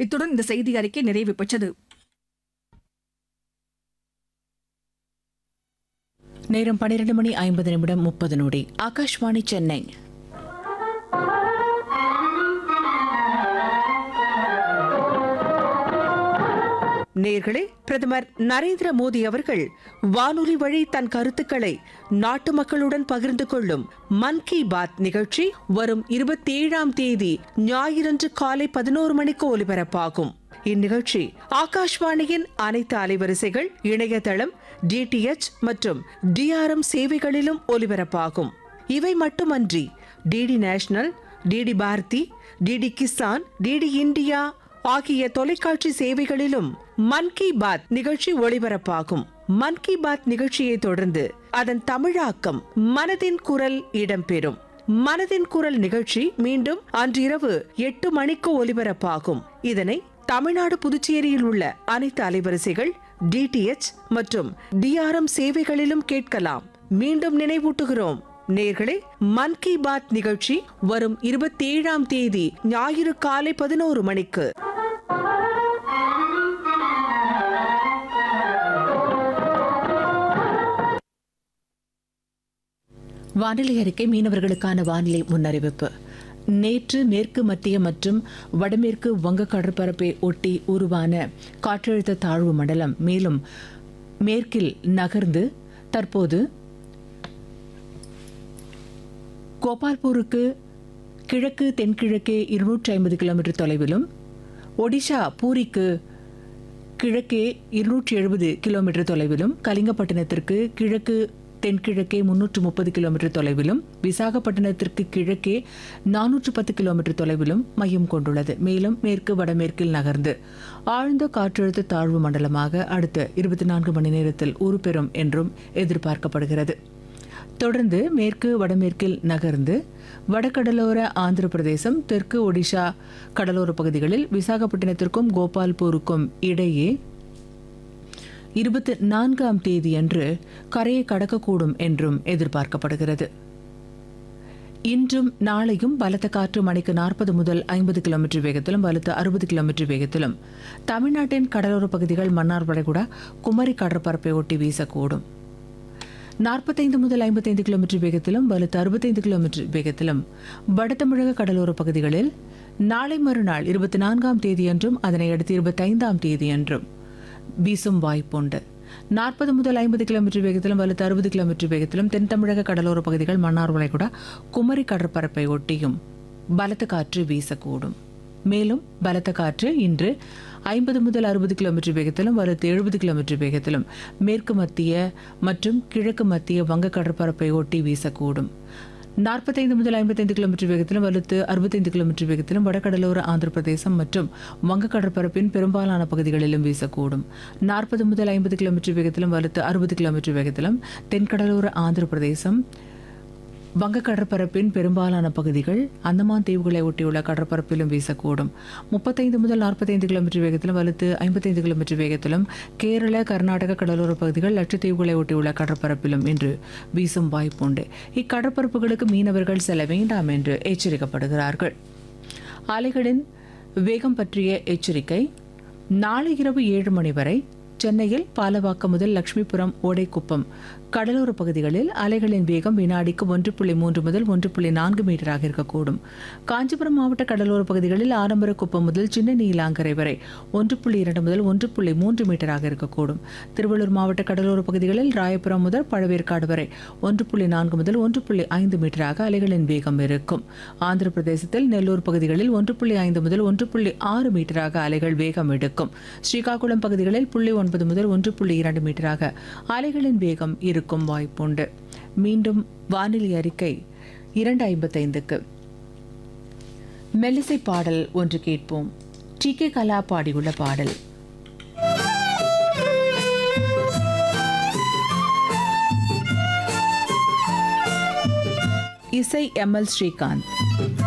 இத்துடன் இந்த செய்தி அறிக்கை நிறைவு பெற்றது நேரம் பன்னிரண்டு மணி ஐம்பது நிமிடம் முப்பது நொடி ஆகாஷ்வாணி சென்னை நேர்களே பிரதமர் நரேந்திர மோடி அவர்கள் வானொலி வழி தன் கருத்துக்களை நாட்டு மக்களுடன் பகிர்ந்து கொள்ளும் மன் கி பாத் நிகழ்ச்சி வரும் இருபத்தி ஏழாம் தேதி ஞாயிறன்று காலை பதினோரு மணிக்கு ஒலிபரப்பாகும் இந்நிகழ்ச்சி ஆகாஷ்வாணியின் அனைத்து அலைவரிசைகள் இணையதளம் டிடிஎச் மற்றும் டிஆர்எம் சேவைகளிலும் ஒலிபரப்பாகும் இவை மட்டுமன்றி DD national DD Bharati DD Kisan DD India ஆகிய தொலைக்காட்சி சேவைகளிலும் மன் கி பாத் நிகழ்ச்சி ஒளிபரப்பாகும் மன் கி பாத் நிகழ்ச்சியை தொடர்ந்து அதன் தமிழாக்கம் மனதின் குரல் இடம்பெறும் மனதின் குரல் நிகழ்ச்சி மீண்டும் அன்றிரவு எட்டு மணிக்கு ஒலிபரப்பாகும் இதனை தமிழ்நாடு புதுச்சேரியில் உள்ள அனைத்து அலைவரிசைகள் டிடிஎச் மற்றும் டிஆர்எம் சேவைகளிலும் கேட்கலாம் மீண்டும் நினைவூட்டுகிறோம் நேர்களே மன் கி பாத் நிகழ்ச்சி வரும் இருபத்தி ஏழாம் தேதி ஞாயிறு காலை பதினோரு மணிக்கு வானிலை அறிக்கை மீனவர்களுக்கான வானிலை முன்னறிவிப்பு நேற்று மேற்கு மத்திய மற்றும் வடமேற்கு வங்க கடற்பரப்பை ஒட்டி உருவான காற்றழுத்த தாழ்வு மண்டலம் மேலும் மேற்கில் நகர்ந்து தற்போது கோபால்பூருக்கு கிழக்கு தென்கிழக்கே இருநூற்றி ஐம்பது கிலோமீட்டர் தொலைவிலும் ஒடிஷா பூரிக்கு கிழக்கே இருநூற்றி எழுபது கிலோமீட்டர் தொலைவிலும் கலிங்கப்பட்டினத்திற்கு கிழக்கு தென்கிழக்கே முன்னூற்று முப்பது கிலோமீட்டர் தொலைவிலும் விசாகப்பட்டினத்திற்கு கிழக்கே நானூற்று பத்து கிலோமீட்டர் தொலைவிலும் மையம் கொண்டுள்ளது மேலும் மேற்கு வடமேற்கில் நகர்ந்து ஆழ்ந்த காற்றழுத்த தாழ்வு மண்டலமாக அடுத்த இருபத்தி நான்கு மணி நேரத்தில் உருப்பெறும் என்றும் எதிர்பார்க்கப்படுகிறது தொடர்ந்து மேற்கு வடமேற்கில் நகர்ந்து வடகடலோர ஆந்திர பிரதேசம் தெற்கு ஒடிஷா கடலோர பகுதிகளில் விசாகப்பட்டினத்திற்கும் கோபால்பூருக்கும் இடையே இருபத்தி நான்காம் தேதியன்று கரையை கடக்கக்கூடும் என்றும் எதிர்பார்க்கப்படுகிறது இன்றும் நாளையும் பலத்த காற்று மணிக்கு நாற்பது முதல் ஐம்பது கிலோமீட்டர் வேகத்திலும் பலத்த அறுபது கிலோமீட்டர் வேகத்திலும் தமிழ்நாட்டின் கடலோர பகுதிகள் மன்னார் வளைகுடா குமரி கடற்பரப்பை ஒட்டி வீசக்கூடும் நாற்பத்தைந்து முதல் ஐம்பத்தைந்து கிலோமீட்டர் வேகத்திலும் வலுத்து அறுபத்தைந்து கிலோமீட்டர் வேகத்திலும் வட தமிழக கடலோர பகுதிகளில் நாளை மறுநாள் இருபத்தி நான்காம் தேதியன்றும் அதனை அடுத்து இருபத்தைந்தாம் தேதியன்றும் வீசும் வாய்ப்புண்டு நாற்பது முதல் ஐம்பது கிலோமீட்டர் வேகத்திலும் வலுத்து அறுபது கிலோமீட்டர் வேகத்திலும் தென் தமிழக கடலோர பகுதிகள் மன்னார் வளைகுடா குமரி கடற்பரப்பை ஒட்டியும் பலத்த காற்று வீசக்கூடும் மேலும் பலத்த காற்று இன்று ஐம்பது முதல் அறுபது கிலோமீட்டர் வேகத்திலும் வலுத்து எழுபது கிலோமீட்டர் வேகத்திலும் மேற்கு மத்திய மற்றும் கிழக்கு மத்திய வங்க கடற்பரப்பை ஒட்டி வீசக்கூடும் நாற்பத்தைந்து முதல் ஐம்பத்தைந்து கிலோமீட்டர் வேகத்திலும் வலுத்து அறுபத்தைந்து கிலோமீட்டர் வேகத்திலும் வடகடலோர ஆந்திர பிரதேசம் மற்றும் வங்க கடற்பரப்பின் பெரும்பாலான பகுதிகளிலும் வீசக்கூடும் நாற்பது முதல் ஐம்பது கிலோமீட்டர் வேகத்திலும் வலுத்து அறுபது கிலோமீட்டர் வேகத்திலும் தென்கடலோர ஆந்திர பிரதேசம் வங்க கடற்பரப்பின் பெரும்பாலான பகுதிகள் அந்தமான் தீவுகளை ஒட்டியுள்ள கடற்பரப்பிலும் வீசக்கூடும் முப்பத்தைந்து முதல் நாற்பத்தைந்து கிலோமீட்டர் வேகத்திலும் வலுத்து ஐம்பத்தைந்து கிலோமீட்டர் வேகத்திலும் கேரள கர்நாடக கடலோர பகுதிகள் லட்சத்தீவுகளை ஒட்டியுள்ள கடற்பரப்பிலும் இன்று வீசும் வாய்ப்புண்டு இக்கடற்பரப்புகளுக்கு மீனவர்கள் செல்ல வேண்டாம் என்று எச்சரிக்கப்படுகிறார்கள் அலைகளின் வேகம் பற்றிய எச்சரிக்கை நாளை இரவு ஏழு மணி வரை சென்னையில் பாலவாக்கம் முதல் லட்சுமிபுரம் ஓடைக்குப்பம் கடலோர பகுதிகளில் அலைகளின் வேகம் வினாடிக்கு ஒன்று புள்ளி மூன்று முதல் ஒன்று புள்ளி நான்கு மீட்டராக இருக்கக்கூடும் காஞ்சிபுரம் மாவட்ட கடலோர பகுதிகளில் ஆடம்பரக்குப்பம் முதல் சின்ன நீலாங்கரை வரை ஒன்று புள்ளி இரண்டு முதல் ஒன்று புள்ளி மூன்று மீட்டராக இருக்கக்கூடும் திருவள்ளூர் மாவட்ட கடலோர பகுதிகளில் ராயபுரம் முதல் பழவேற்காடு வரை ஒன்று புள்ளி நான்கு முதல் ஒன்று புள்ளி ஐந்து மீட்டராக அலைகளின் வேகம் இருக்கும் ஆந்திர பிரதேசத்தில் நெல்லூர் பகுதிகளில் ஒன்று புள்ளி ஐந்து முதல் ஒன்று புள்ளி ஆறு மீட்டராக அலைகள் வேகம் எடுக்கும் ஸ்ரீகாகுளம் பகுதிகளில் புள்ளி ஒன்பது முதல் ஒன்று புள்ளி இரண்டு மீட்டராக அலைகளின் வேகம் இருக்கும் வாய்ப்புண்டு மீண்டும் வானிலை அறிக்கை இரண்டு ஐம்பத்தைந்துக்கு மெல்லிசை பாடல் ஒன்று கேட்போம் டி கே கலா பாடியுள்ள பாடல் இசை எம் எல் ஸ்ரீகாந்த்